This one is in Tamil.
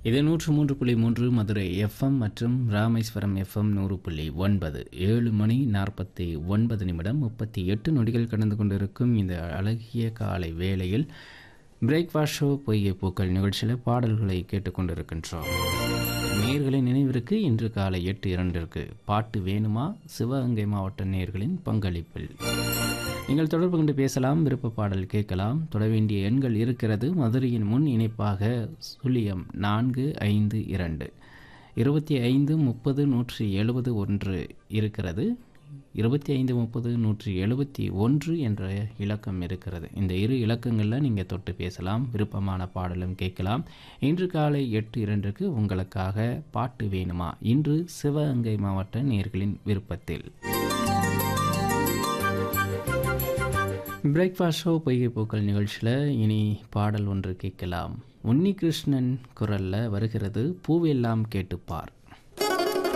இது நூற்று மூன்று புள்ளி மூன்று மதுரை எஃப்எம் மற்றும் ராமேஸ்வரம் எஃப்எம் நூறு புள்ளி ஒன்பது ஏழு மணி நாற்பத்தி ஒன்பது நிமிடம் முப்பத்தி எட்டு நொடிகள் கடந்து கொண்டிருக்கும் இந்த அழகிய காலை வேளையில் பிரேக்ஃபாஸ்ட் ஷோ பொய்ய பூக்கள் நிகழ்ச்சியில் பாடல்களை கேட்டுக்கொண்டிருக்கின்றோம் நேர்களின் நினைவிற்கு இன்று காலை எட்டு இரண்டிற்கு பாட்டு வேணுமா சிவகங்கை மாவட்ட நேர்களின் பங்களிப்பில் நீங்கள் தொடர்பு கொண்டு பேசலாம் விருப்ப பாடல் கேட்கலாம் தொட வேண்டிய எண்கள் இருக்கிறது மதுரையின் முன் இணைப்பாக சுழியம் நான்கு ஐந்து இரண்டு இருபத்தி ஐந்து முப்பது நூற்றி எழுபது ஒன்று இருக்கிறது இருபத்தி ஐந்து முப்பது நூற்றி எழுபத்தி ஒன்று என்ற இலக்கம் இருக்கிறது இந்த இரு இலக்கங்களில் நீங்கள் தொட்டு பேசலாம் விருப்பமான பாடலும் கேட்கலாம் இன்று காலை எட்டு இரண்டுக்கு உங்களுக்காக பாட்டு வேணுமா இன்று சிவகங்கை மாவட்ட நேர்களின் விருப்பத்தில் பிரேக்ஃபாஸ்ட் ஷோ பொய்கை பூக்கள் நிகழ்ச்சியில் இனி பாடல் ஒன்று கேட்கலாம் உன்னி கிருஷ்ணன் குரலில் வருகிறது பூவெல்லாம் கேட்டுப்பார்